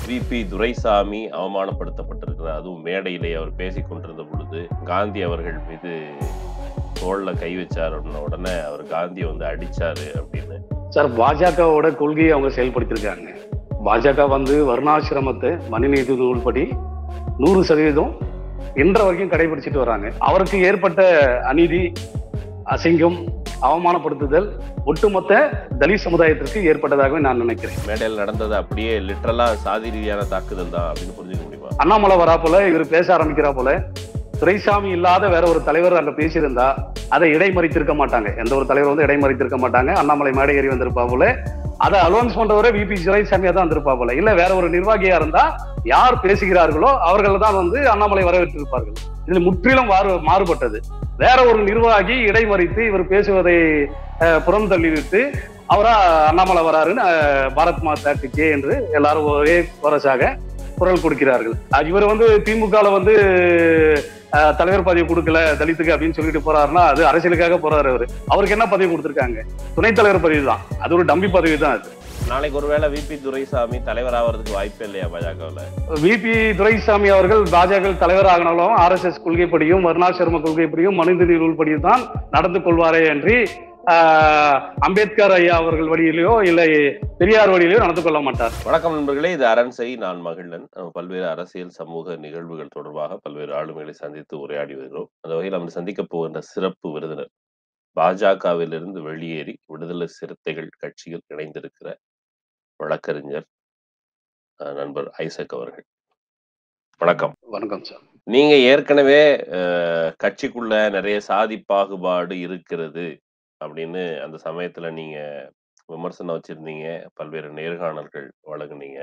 VP Duraisamy அவமானப்படுத்தப்பட்டிருக்கிறார் அதுவும் மேடையிலே அவர் பேசிக் கொண்டிருந்த பொழுது காந்தி அவர்கள் மீது தோல்ல கை வச்சார் அப்படின்ன உடனே அவர் காந்தியை வந்து அடிச்சாரு அப்படின்னு சார் பாஜகவோட கொள்கையை அவங்க செயல்படுத்தியிருக்காங்க பாஜக வந்து வர்ணாசிரமத்தை மனுநீதி நூல்படி நூறு சதவீதம் இன்ற வரைக்கும் கடைபிடிச்சிட்டு வராங்க அவருக்கு ஏற்பட்ட அநீதி அசிங்கம் அவமானப்படுத்துதல் ஒட்டுமொத்த தலித் சமுதாயத்திற்கு ஏற்பட்டதாகவே நான் நினைக்கிறேன் மேடையில் நடந்தது அப்படியே லிட்டரலா சாதி ரீதியான தாக்குதல் தான் அப்படின்னு புரிஞ்சுக்க முடியுமா அண்ணாமலை வரா போல இவர் பேச ஆரம்பிக்கிறா போல துரைசாமி இல்லாத வேற ஒரு தலைவர் அங்க பேசியிருந்தா அதை இடைமறித்திருக்க மாட்டாங்க எந்த ஒரு தலைவர் வந்து இடைமறித்திருக்க மாட்டாங்க அண்ணாமலை மேடை ஏறி வந்திருப்பா போல அதை அலோன்ஸ் பண்றவரை விபி துரைசாமியா தான் வந்திருப்பா போல இல்ல வேற ஒரு நிர்வாகியா இருந்தா யார் பேசுகிறார்களோ அவர்கள் தான் வந்து அண்ணாமலை வரவேற்றிருப்பார்கள் இதுல முற்றிலும் மாறு மாறுபட்டது வேற ஒரு நிர்வாகி இடைமறித்து இவர் பேசுவதை அஹ், புறம் தள்ளிவிட்டு அவரா அண்ணாமலை வராருன்னு அஹ், பாரத் மாதா கே என்று எல்லாரும் ஒரே கோரஸாக குரல் கொடுக்கிறார்கள் அது இவர் வந்து திமுகல வந்து அஹ், தலைவர் பதவி கொடுக்கல தலித்துக்கு அப்படின்னு சொல்லிட்டு போறாருன்னா அது அரசியலுக்காக போறாரு அவரு அவருக்கு என்ன பதவி கொடுத்திருக்காங்க துணைத் தலைவர் பதவி தான் அது ஒரு டம்பி பதவி தான் அது நாளைக்கு ஒருவேளை விபி துரைசாமி தலைவர் ஆவறதுக்கு வாய்ப்பே இல்லையா பாஜகவுல விபி துரைசாமி அவர்கள் பாஜக தலைவர் ஆகினாலும் ஆர் எஸ் எஸ் கொள்கைப்படியும் வர்ணாசிரம கொள்கைப்படியும் மனித நூல்படியும் தான் நடந்து கொள்வாரே அன்றி ஆஹ், அம்பேத்கர் ஐயா அவர்கள் வழியிலோ இல்லை பெரியார் வழியிலோ நடந்து கொள்ள மாட்டார் வணக்கம் நண்பர்களே இது அரண்சை நான் மகிழன் நம்ம பல்வேறு அரசியல் சமூக நிகழ்வுகள் தொடர்பாக பல்வேறு ஆளுமைகளை சந்தித்து உரையாடி வருகிறோம் அந்த வகையில் நம்ம சந்திக்க போகின்ற சிறப்பு விருந்தினர் பாஜகவிலிருந்து வெளியேறி விடுதலை சிறுத்தைகள் கட்சியில் இணைந்திருக்கிற வழக்கறிஞர் அஹ், நண்பர் ஐசக் அவர்கள் வணக்கம் வணக்கம் சார் நீங்க ஏற்கனவே அஹ், கட்சிக்குள்ள நிறைய சாதி பாகுபாடு இருக்கிறது அப்படின்னு அந்த சமயத்துல நீங்க விமர்சனம் வச்சிருந்தீங்க பல்வேறு நேர்காணல்கள் வழங்குனீங்க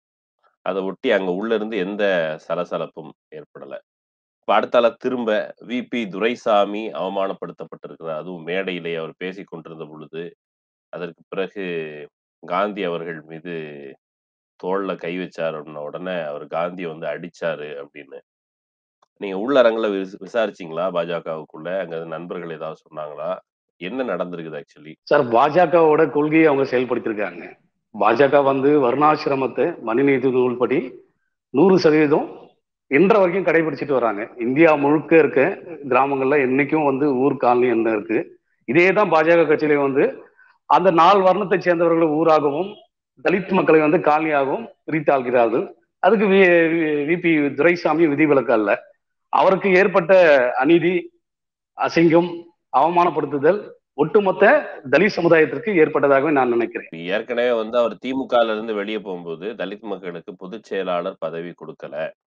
அதை ஒட்டி அங்க உள்ள இருந்து எந்த சலசலப்பும் ஏற்படல இப்ப அடுத்தால திரும்ப விபி துரைசாமி அவமானப்படுத்தப்பட்டிருக்கிறார் அதுவும் மேடையிலே அவர் பேசிக் கொண்டிருந்த பொழுது அதற்கு பிறகு காந்தி அவர்கள் மீது தோல்ல கை வச்சார் அப்படின்ன உடனே அவர் காந்தியை வந்து அடிச்சாரு அப்படின்னு நீங்க உள்ளரங்குல விச- விசாரிச்சீங்களா பாஜகவுக்குள்ள அங்க நண்பர்கள் ஏதாவது சொன்னாங்களா என்ன நடந்திருக்குது ஆக்சுவலி சார் பாஜகவோட கொள்கையை அவங்க செயல்படுத்தியிருக்காங்க பாஜக வந்து வர்ணாசிரமத்தை மனுநீதி நூல்படி நூறு சதவீதம் இன்ற வரைக்கும் கடைபிடிச்சிட்டு வராங்க இந்தியா முழுக்க இருக்க கிராமங்கள்ல என்னைக்கும் வந்து ஊர் காலனி என்ன இருக்கு இதே தான் பாஜக கட்சியிலே வந்து அந்த நாலு வர்ணத்தை சேர்ந்தவர்களை ஊராகவும் தலித் மக்களை வந்து காலனியாகவும் பிரித்தாள்கிறார்கள் அதுக்கு விபி துரைசாமி விதிவிலக்கு அல்ல அவருக்கு ஏற்பட்ட அநீதி அசிங்கம் அவமானப்படுத்துதல் ஒட்டுமொத்த தலித் சமுதாயத்திற்கு ஏற்பட்டதாகவே நான் நினைக்கிறேன் ஏற்கனவே வந்து அவர் திமுகல இருந்து வெளியே போகும்போது தலித் மக்களுக்கு பொதுச் செயலாளர் பதவி கொடுக்கல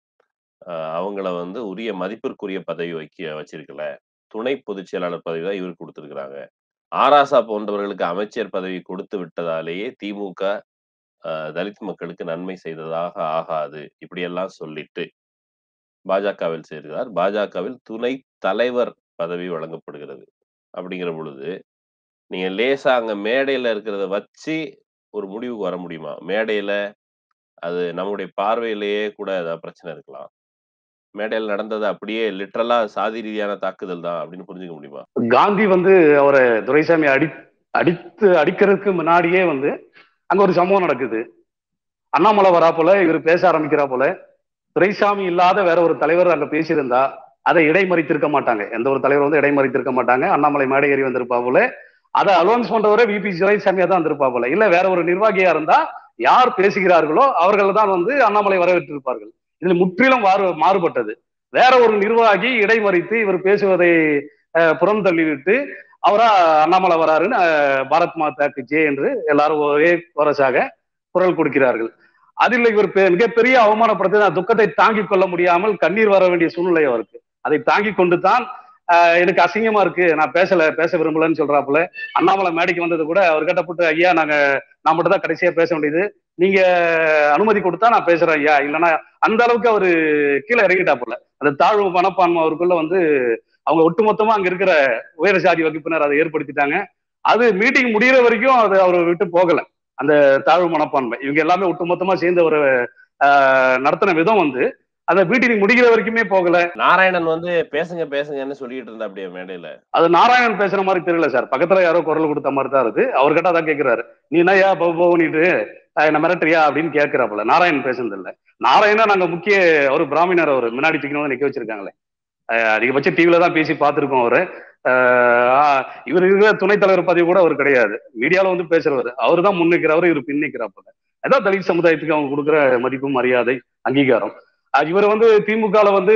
ஆஹ் அவங்கள வந்து உரிய மதிப்பிற்குரிய பதவி வைக்க வச்சிருக்கல துணை பொதுச் செயலாளர் பதவி தான் இவர் கொடுத்திருக்கிறாங்க ஆராசா போன்றவர்களுக்கு அமைச்சர் பதவி கொடுத்து விட்டதாலேயே திமுக ஆஹ் தலித் மக்களுக்கு நன்மை செய்ததாக ஆகாது இப்படியெல்லாம் சொல்லிட்டு பாஜகவில் சேர்கிறார் பாஜகவில் துணை தலைவர் பதவி வழங்கப்படுகிறது அப்படிங்கிற பொழுது நீங்க லேசா அங்க மேடையில இருக்கிறத வச்சு ஒரு முடிவுக்கு வர முடியுமா மேடையில அது நம்முடைய பார்வையிலேயே கூட ஏதாவது பிரச்சனை இருக்கலாம் மேடையில் நடந்தது அப்படியே லிட்டரலா சாதி ரீதியான தாக்குதல் தான் அப்படின்னு புரிஞ்சுக்க முடியுமா காந்தி வந்து அவரை துரைசாமி அடி அடித்து அடிக்கிறதுக்கு முன்னாடியே வந்து அங்க ஒரு சம்பவம் நடக்குது அண்ணாமலை வரா போல இவர் பேச ஆரம்பிக்கிறா போல துரைசாமி இல்லாத வேற ஒரு தலைவர் அங்க பேசியிருந்தா அதை இடைமறித்திருக்க மாட்டாங்க எந்த ஒரு தலைவர் வந்து இடைமறித்திருக்க மாட்டாங்க அண்ணாமலை மேடை ஏறி வந்திருப்பா போல அதை அலோன்ஸ் பண்றவரை விபி துரைசாமியா தான் வந்திருப்பா போல இல்ல வேற ஒரு நிர்வாகியா இருந்தா யார் பேசுகிறார்களோ அவர்கள் தான் வந்து அண்ணாமலை வரவேற்றிருப்பார்கள் இதுல முற்றிலும் மாறு மாறுபட்டது வேற ஒரு நிர்வாகி இடைமறித்து இவர் பேசுவதை அஹ், புறம் தள்ளிவிட்டு அவரா அண்ணாமலை வராருன்னு அஹ், பாரத் மாதாக்கு ஜே என்று எல்லாரும் ஒரே கோரஸாக குரல் கொடுக்கிறார்கள் அதில் இவர் பெ- மிகப்பெரிய அவமானப்படுத்தி நான் துக்கத்தை தாங்கிக் கொள்ள முடியாமல் கண்ணீர் வர வேண்டிய சூழ்நிலை அவருக்கு அதை தாங்கிக் கொண்டு தான் ஆஹ், எனக்கு அசிங்கமா இருக்கு நான் பேசல பேச விரும்பலன்னு சொல்றாப்புல அண்ணாமலை மேடைக்கு வந்தது கூட அவர் கிட்டப்பட்டு ஐயா நாங்க நான் மட்டும் தான் கடைசியா பேச வேண்டியது நீங்க அனுமதி கொடுத்தா நான் பேசுறேன் ஐயா இல்லைன்னா அந்த அளவுக்கு அவரு கீழே இறங்கிட்டாப்புல அந்த தாழ்வு மனப்பான்மை அவருக்குள்ள வந்து அவங்க ஒட்டுமொத்தமா அங்க இருக்கிற உயர் சாதி வகுப்பினர் அதை ஏற்படுத்திட்டாங்க அது மீட்டிங் முடியிற வரைக்கும் அது அவர் விட்டு போகல அந்த தாழ்வு மனப்பான்மை இவங்க எல்லாமே ஒட்டுமொத்தமா சேர்ந்து ஒரு நடத்தின விதம் வந்து அந்த மீட்டிங் முடிக்கிற வரைக்குமே போகல நாராயணன் வந்து பேசுங்க பேசுங்கன்னு சொல்லிட்டு இருந்தா அப்படியே மேடையில அது நாராயணன் பேசுற மாதிரி தெரியல சார் பக்கத்துல யாரோ குரல் கொடுத்த மாதிரி தான் இருக்கு அவர்கிட்ட அதான் கேக்குறாரு நீ என்னய்யா போ போனிட்டு என்ன மிரட்டுறியா அப்படின்னு கேட்கிறாப்புல நாராயணன் பேசுனது இல்ல நாராயணன் நாங்க முக்கிய ஒரு பிராமணர் அவர் முன்னாடி தூக்கி நிக்க வச்சிருக்காங்களே அஹ் அதிகபட்ச டிவில தான் பேசி பார்த்திருக்கோம் அவரு ஆஹ் இவர் இருக்கிற துணைத் தலைவர் பதவி கூட அவர் கிடையாது மீடியால வந்து பேசுறவர் அவர் தான் முன்னிக்கிறவர் இவர் பின்னிக்கிறாப்புல அதான் தலித் சமுதாயத்துக்கு அவங்க கொடுக்குற மதிப்பு மரியாதை அங்கீகாரம் அஹ் இவர் வந்து திமுகல வந்து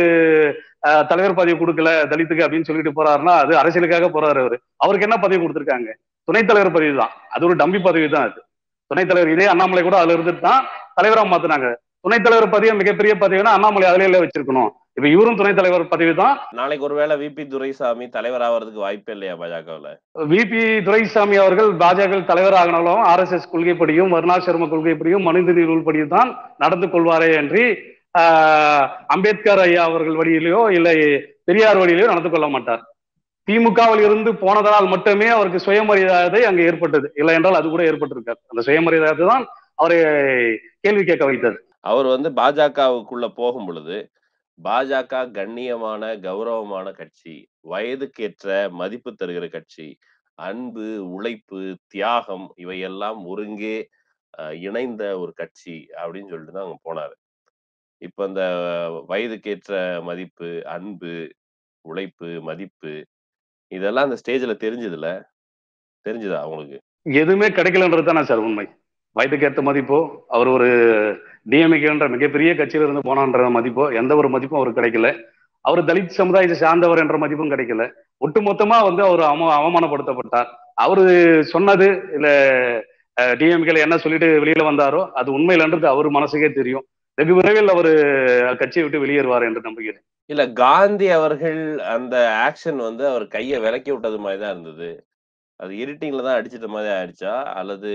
அஹ் தலைவர் பதவி கொடுக்கல தலித்துக்கு அப்படின்னு சொல்லிட்டு போறாருன்னா அது அரசியலுக்காக போறாரு அவரு அவருக்கு என்ன பதவி கொடுத்திருக்காங்க துணைத் தலைவர் பதவி தான் அது ஒரு டம்பி பதவி தான் அது துணைத் தலைவர் இதே அண்ணாமலை கூட அதுல இருந்துட்டு தான் தலைவரா மாத்துனாங்க துணைத் தலைவர் பதவியை மிகப்பெரிய பதவினா அண்ணாமலை அதுல இல்ல வச்சிருக்கணும் இப்ப இவரும் துணைத் தலைவர் பதவி தான் நாளைக்கு ஒருவேளை விபி துரைசாமி தலைவர் ஆவறதுக்கு வாய்ப்பே இல்லையா பாஜகவுல விபி துரைசாமி அவர்கள் பாஜக தலைவர் ஆகினாலும் ஆர் எஸ் எஸ் கொள்கைப்படியும் வர்ணாசிரம கொள்கைப்படியும் மனித நீர்வுபடியும் தான் நடந்து கொள்வாரே அன்றி ஆஹ், அம்பேத்கர் ஐயா அவர்கள் வழியிலோ இல்லை பெரியார் வழியிலோ நடந்து கொள்ள மாட்டார் திமுகவில் இருந்து போனதனால் மட்டுமே அவருக்கு சுயமரியாதை அங்கு ஏற்பட்டது இல்லை என்றால் அது கூட ஏற்பட்டிருக்காது அந்த சுயமரியாதை தான் அவரை கேள்வி கேட்க வைத்தது அவர் வந்து பாஜகவுக்குள்ள போகும் பொழுது பாஜக கண்ணியமான கௌரவமான கட்சி வயதுக்கேற்ற மதிப்பு தருகிற கட்சி அன்பு உழைப்பு தியாகம் இவையெல்லாம் ஒருங்கே அஹ், இணைந்த ஒரு கட்சி அப்படின்னு சொல்லிட்டு தான் அவங்க போனாரு இப்ப இந்த வயதுக்கேற்ற மதிப்பு அன்பு உழைப்பு மதிப்பு இதெல்லாம் அந்த ஸ்டேஜ்ல தெரிஞ்சதுல தெரிஞ்சுதா அவங்களுக்கு எதுவுமே கிடைக்கலன்றது தானே சார் உண்மை வயதுக்கேற்ற மதிப்போ அவர் ஒரு டிஎம்கேன்ற மிகப்பெரிய கட்சியில இருந்து போனான்ற மதிப்போ எந்த ஒரு மதிப்பும் அவருக்கு கிடைக்கல அவர் தலித் சமுதாயத்தை சார்ந்தவர் என்ற மதிப்பும் கிடைக்கல ஒட்டுமொத்தமா வந்து அவர் அவம அவமானப்படுத்தப்பட்டார் அவரு சொன்னது இல்ல டிஎம்கேல என்ன சொல்லிட்டு வெளியில வந்தாரோ அது உண்மையிலன்றது அவர் மனசுக்கே தெரியும் வெகு விரைவில் அவர் கட்சியை விட்டு வெளியேறுவார் என்று நம்புகிறேன் இல்ல காந்தி அவர்கள் அந்த ஆக்ஷன் வந்து அவர் கையை விலக்கி விட்டது மாதிரி தான் இருந்தது அது இரிட்டிங்ல தான் அடிச்சிட்ட மாதிரி ஆயிடுச்சா அல்லது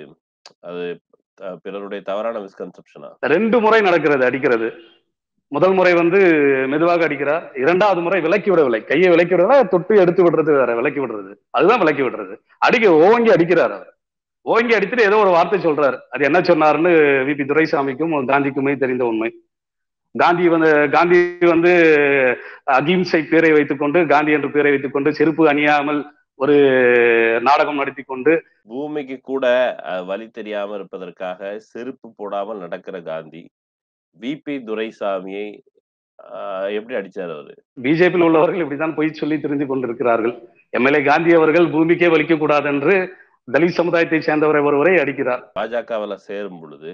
அது அஹ், பிறருடைய தவறான மிஸ்கன்செப்ஷனா ரெண்டு முறை நடக்கிறது அடிக்கிறது முதல் முறை வந்து மெதுவாக அடிக்கிறார் இரண்டாவது முறை விலக்கி விடவில்லை கையை விலக்கி விடல தொட்டு எடுத்து விடுறது வேற விலக்கி விடுறது அதுதான் விலக்கி விடுறது அடிக்க ஓங்கி அடிக்கிறார் அவர் ஓங்கி அடித்துட்டு ஏதோ ஒரு வார்த்தை சொல்றாரு அது என்ன சொன்னாருன்னு விபி துரைசாமிக்கும் காந்திக்குமே தெரிந்த உண்மை காந்தி வந்து காந்தி வந்து அகிம்சை பேரை வைத்துக்கொண்டு காந்தி என்ற பேரை வைத்துக்கொண்டு செருப்பு அணியாமல் ஒரு நாடகம் நடத்தி கொண்டு பூமிக்கு கூட அஹ், வழி தெரியாம இருப்பதற்காக செருப்பு போடாமல் நடக்கிற காந்தி விபி துரைசாமியை அஹ், எப்படி அடிச்சாரு அவரு பிஜேபியில் உள்ளவர்கள் இப்படித்தான் பொய் சொல்லி தெரிந்து கொண்டிருக்கிறார்கள் எம்எல்ஏ காந்தி அவர்கள் பூமிக்கே வலிக்க கூடாது என்று தலித் சமுதாயத்தை சேர்ந்தவரை ஒருவரை அடிக்கிறார் பாஜகவுல சேரும் பொழுது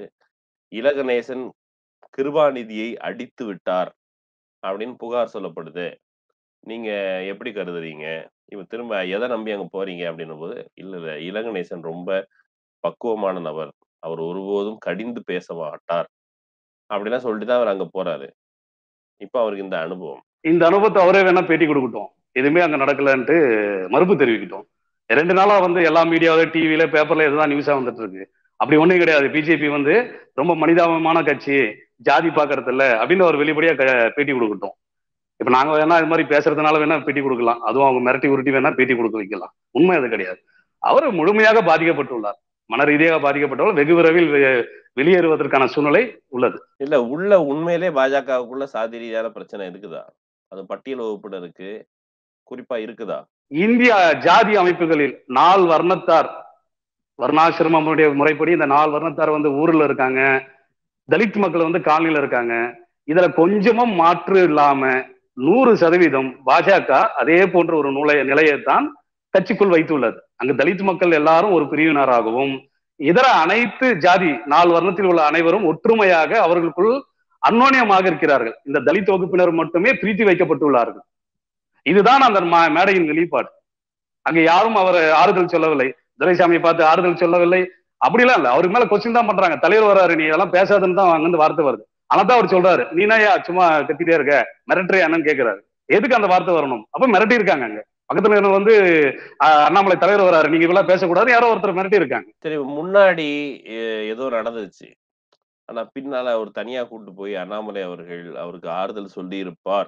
இலகணேசன் கிருபாநிதியை அடித்து விட்டார் அப்படின்னு புகார் சொல்லப்படுது நீங்க எப்படி கருதுறீங்க இப்ப திரும்ப எதை நம்பி அங்க போறீங்க அப்படின்னும் போது இல்ல இல்ல இலகணேசன் ரொம்ப பக்குவமான நபர் அவர் ஒருபோதும் கடிந்து பேச மாட்டார் அப்படிலாம் சொல்லிட்டு தான் அவர் அங்க போறாரு இப்ப அவருக்கு இந்த அனுபவம் இந்த அனுபவத்தை அவரே வேணா பேட்டி கொடுக்கட்டும் எதுவுமே அங்க நடக்கலன்ட்டு மறுப்பு தெரிவிக்கட்டும் ரெண்டு நாளா வந்து எல்லா மீடியாவில டிவில பேப்பர்ல இதுதான் நியூஸா வந்துட்டு இருக்கு அப்படி ஒண்ணும் கிடையாது பிஜேபி வந்து ரொம்ப மனிதாபமான கட்சி ஜாதி பாக்குறது இல்ல அப்படின்னு அவர் வெளிப்படையா க- பேட்டி கொடுக்கட்டும் இப்ப நாங்க வேணா இது மாதிரி பேசுறதுனால வேணா பேட்டி கொடுக்கலாம் அதுவும் அவங்க மிரட்டி உருட்டி வேணா பேட்டி கொடுக்க வைக்கலாம் உண்மை அது கிடையாது அவர் முழுமையாக பாதிக்கப்பட்டுள்ளார் மன ரீதியாக பாதிக்கப்பட்டவர் வெகு விரைவில் வெ- வெளியேறுவதற்கான சூழ்நிலை உள்ளது இல்ல உள்ள உண்மையிலே பாஜகவுக்குள்ள சாதி ரீதியான பிரச்சனை இருக்குதா அது பட்டியல் வகுப்பினருக்கு குறிப்பா இருக்குதா இந்திய ஜாதி அமைப்புகளில் நால் வர்ணத்தார் வர்ணாசிரமமுடைய முறைப்படி இந்த நாலு வர்ணத்தார் வந்து ஊர்ல இருக்காங்க தலித் மக்கள் வந்து காலனில இருக்காங்க இதுல கொஞ்சமும் மாற்று இல்லாம நூறு சதவீதம் பாஜக அதே போன்ற ஒரு நுழைய நிலையைத்தான் கட்சிக்குள் வைத்துள்ளது அங்கு தலித் மக்கள் எல்லாரும் ஒரு பிரிவினராகவும் இதர அனைத்து ஜாதி நாலு வர்ணத்தில் உள்ள அனைவரும் ஒற்றுமையாக அவர்களுக்குள் அந்யோன்யமாக இருக்கிறார்கள் இந்த தலித் வகுப்பினர் மட்டுமே பிரித்து வைக்கப்பட்டுள்ளார்கள் இதுதான் அந்த மா- மேடையின் வெளிப்பாடு அங்க யாரும் அவர் ஆறுதல் சொல்லவில்லை துரைசாமியை பார்த்து ஆறுதல் சொல்லவில்லை அப்படிலாம் இல்ல அவருக்கு மேல கொஸ்டின் தான் பண்றாங்க தலைவர் வராரு நீ இதெல்லாம் பேசாதுன்னு தான் அங்கிருந்து வார்த்தை வருது ஆனா தான் அவர் சொல்றாரு நீனாயா சும்மா கத்திட்டே இருக்க மிரட்டுறியா என்னன்னு கேக்குறாரு எதுக்கு அந்த வார்த்தை வரணும் அப்ப மிரட்டி இருக்காங்க அங்க பக்கத்துல இருந்தவங்க வந்து ஆஹ், அண்ணாமலை தலைவர் வராரு நீங்க இதெல்லாம் பேசக்கூடாது யாரோ ஒருத்தர் மிரட்டி இருக்காங்க சரி முன்னாடி எ- ஏதோ நடந்துச்சு ஆனா பின்னால அவர் தனியா கூட்டு போய் அண்ணாமலை அவர்கள் அவருக்கு ஆறுதல் சொல்லி இருப்பார்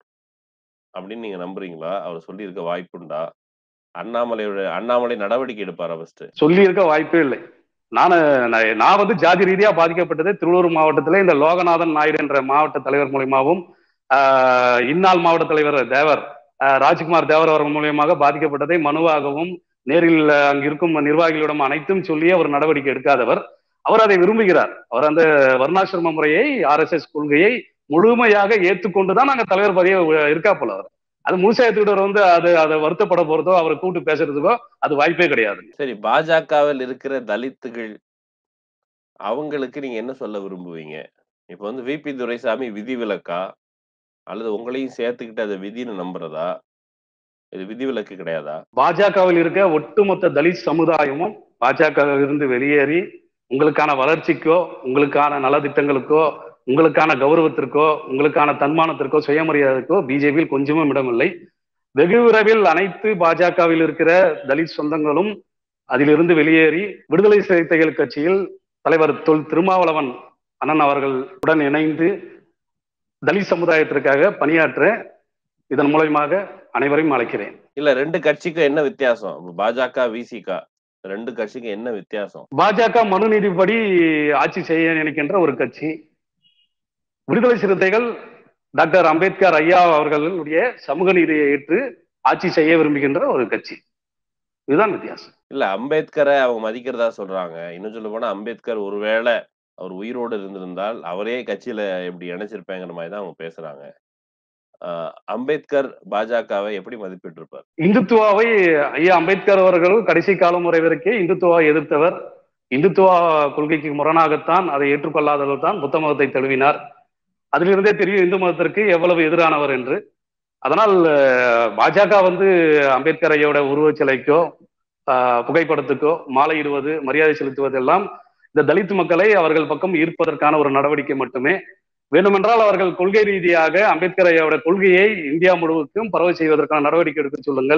அப்படின்னு நீங்க நம்புறீங்களா அவர் சொல்லி இருக்க வாய்ப்புண்டா அண்ணாமலையோட அண்ணாமலை நடவடிக்கை எடுப்பாரா ஃபர்ஸ்ட் சொல்லி இருக்க வாய்ப்பே இல்லை நானு நான் நான் வந்து ஜாதி ரீதியா பாதிக்கப்பட்டது திருவள்ளூர் மாவட்டத்திலே இந்த லோகநாதன் நாயுடு என்ற மாவட்ட தலைவர் மூலியமாகவும் ஆஹ், இந்நாள் மாவட்ட தலைவர் தேவர் ஆஹ், ராஜ்குமார் தேவர் அவர்கள் மூலியமாக பாதிக்கப்பட்டதை மனுவாகவும் நேரில் அங்கு இருக்கும் நிர்வாகிகளிடம் அனைத்தும் சொல்லி அவர் நடவடிக்கை எடுக்காதவர் அவர் அதை விரும்புகிறார் அவர் அந்த வர்ணாசிரம முறையை ஆர்எஸ்எஸ் கொள்கையை முழுமையாக ஏற்றுக்கொண்டுதான் நாங்க தலைவர் பதவியை உ- இருக்கா போல அவர் அது முழுசா ஏத்துக்கிட்டவர் வந்து அது அதை வருத்தப்பட போறதோ அவரை கூப்பிட்டு பேசுறதுக்கோ அது வாய்ப்பே கிடையாது சரி பாஜகவில் இருக்கிற தலித்துகள் அவங்களுக்கு நீங்க என்ன சொல்ல விரும்புவீங்க இப்ப வந்து விபி துரைசாமி விதிவிலக்கா அல்லது உங்களையும் சேர்த்துக்கிட்டு அதை விதின்னு நம்புறதா இது விதிவிலக்கு கிடையாதா பாஜகவில் இருக்க ஒட்டுமொத்த தலித் சமுதாயமும் பாஜகவில் இருந்து வெளியேறி உங்களுக்கான வளர்ச்சிக்கோ உங்களுக்கான நலத்திட்டங்களுக்கோ உங்களுக்கான கௌரவத்திற்கோ உங்களுக்கான தன்மானத்திற்கோ சுயமரியாதைக்கோ பிஜேபியில் கொஞ்சமும் இடமில்லை வெகு விரைவில் அனைத்து பாஜகவில் இருக்கிற தலித் சொந்தங்களும் அதிலிருந்து வெளியேறி விடுதலை சிறுத்தைகள் கட்சியில் தலைவர் தொல் திருமாவளவன் அண்ணன் அவர்கள் உடன் இணைந்து தலித் சமுதாயத்திற்காக பணியாற்ற இதன் மூலயமாக அனைவரையும் அழைக்கிறேன் இல்ல ரெண்டு கட்சிக்கும் என்ன வித்தியாசம் இப்ப பாஜக விசிகா ரெண்டு கட்சிக்கும் என்ன வித்தியாசம் பாஜக மனு நீதிப்படி ஆட்சி செய்ய நினைக்கின்ற ஒரு கட்சி விடுதலை சிறுத்தைகள் டாக்டர் அம்பேத்கர் ஐயா அவர்களுடைய சமூக நீதியை ஏற்று ஆட்சி செய்ய விரும்புகின்ற ஒரு கட்சி இதுதான் வித்தியாசம் இல்ல அம்பேத்கரை அவங்க மதிக்கிறதா சொல்றாங்க இன்னும் சொல்ல போனா அம்பேத்கர் ஒருவேளை அவர் உயிரோடு இருந்திருந்தால் அவரே கட்சியில இப்படி இணைச்சிருப்பேங்கிற மாதிரி தான் அவங்க பேசுறாங்க ஆஹ் அம்பேத்கர் பாஜகவை எப்படி மதிப்பிட்டு இருப்பார் இந்துத்துவாவை ஐயா அம்பேத்கர் அவர்கள் கடைசி காலம் வரை வரைக்கும் இந்துத்துவாவை எதிர்த்தவர் இந்துத்துவா கொள்கைக்கு முரணாகத்தான் அதை ஏற்றுக்கொள்ளாதவர் தான் புத்த மதத்தை தழுவினார் அதிலிருந்தே தெரியும் இந்து மதத்திற்கு எவ்வளவு எதிரானவர் என்று அதனால் அஹ், பாஜக வந்து அம்பேத்கர் ஐயோட உருவச் சிலைக்கோ ஆஹ், புகைப்படத்துக்கோ மாலையிடுவது மரியாதை செலுத்துவது எல்லாம் இந்த தலித் மக்களை அவர்கள் பக்கம் ஈர்ப்பதற்கான ஒரு நடவடிக்கை மட்டுமே வேண்டுமென்றால் அவர்கள் கொள்கை ரீதியாக அம்பேத்கர் ஐயாவோட கொள்கையை இந்தியா முழுவதுக்கும் பரவ செய்வதற்கான நடவடிக்கை எடுக்க சொல்லுங்கள்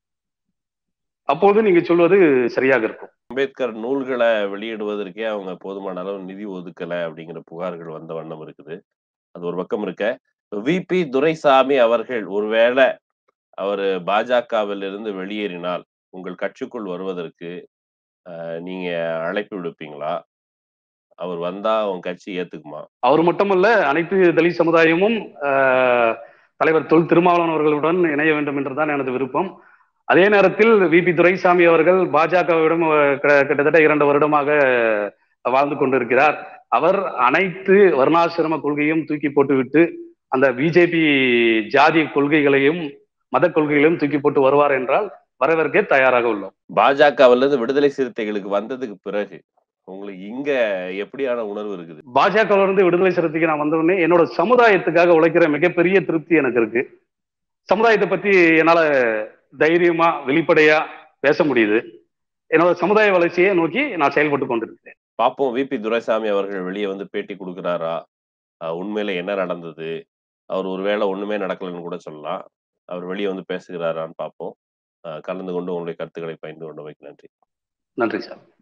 அப்போது நீங்க சொல்வது சரியாக இருக்கும் அம்பேத்கர் நூல்களை வெளியிடுவதற்கே அவங்க போதுமான அளவு நிதி ஒதுக்கல அப்படிங்கிற புகார்கள் வந்த வண்ணம் இருக்குது அது ஒரு பக்கம் இருக்க விபி துரைசாமி அவர்கள் ஒருவேளை அவர் பாஜகவில் இருந்து வெளியேறினால் உங்கள் கட்சிக்குள் வருவதற்கு ஆஹ், நீங்க அழைப்பு விடுப்பீங்களா அவர் வந்தா உங்க கட்சி ஏத்துக்குமா அவர் மட்டுமல்ல அனைத்து தலித் சமுதாயமும் ஆஹ், தலைவர் தொல் திருமாவளவன் அவர்களுடன் இணைய வேண்டும் என்றுதான் எனது விருப்பம் அதே நேரத்தில் விபி துரைசாமி அவர்கள் பாஜகவிடம் அஹ், கிட்ட- கிட்டத்தட்ட இரண்டு வருடமாக வாழ்ந்து கொண்டிருக்கிறார் அவர் அனைத்து வர்ணாசிரம கொள்கையும் தூக்கி போட்டுவிட்டு அந்த பிஜேபி ஜாதி கொள்கைகளையும் மத கொள்கைகளையும் தூக்கி போட்டு வருவார் என்றால் வரவேற்க தயாராக உள்ளோம் பாஜகவில் இருந்து விடுதலை சிறுத்தைகளுக்கு வந்ததுக்கு பிறகு உங்களுக்கு இங்க எப்படியான உணர்வு இருக்குது பாஜக இருந்து விடுதலை சிறுத்தைக்கு நான் வந்த உடனே என்னோட சமுதாயத்துக்காக உழைக்கிற மிகப்பெரிய திருப்தி எனக்கு இருக்கு சமுதாயத்தை பத்தி என்னால தைரியமா வெளிப்படையா பேச முடியுது என்னோட சமுதாய வளர்ச்சியை நோக்கி நான் செயல்பட்டு கொண்டிருக்கிறேன் பார்ப்போம் விபி துரைசாமி அவர்கள் வெளியே வந்து பேட்டி கொடுக்குறாரா அஹ் உண்மையில என்ன நடந்தது அவர் ஒருவேளை ஒண்ணுமே நடக்கலைன்னு கூட சொல்லலாம் அவர் வெளியே வந்து பேசுகிறாரான்னு பார்ப்போம் அஹ் கலந்து கொண்டு உங்களுடைய கருத்துக்களை பகிர்ந்து கொண்டமைக்கு நன்றி நன்றி சார்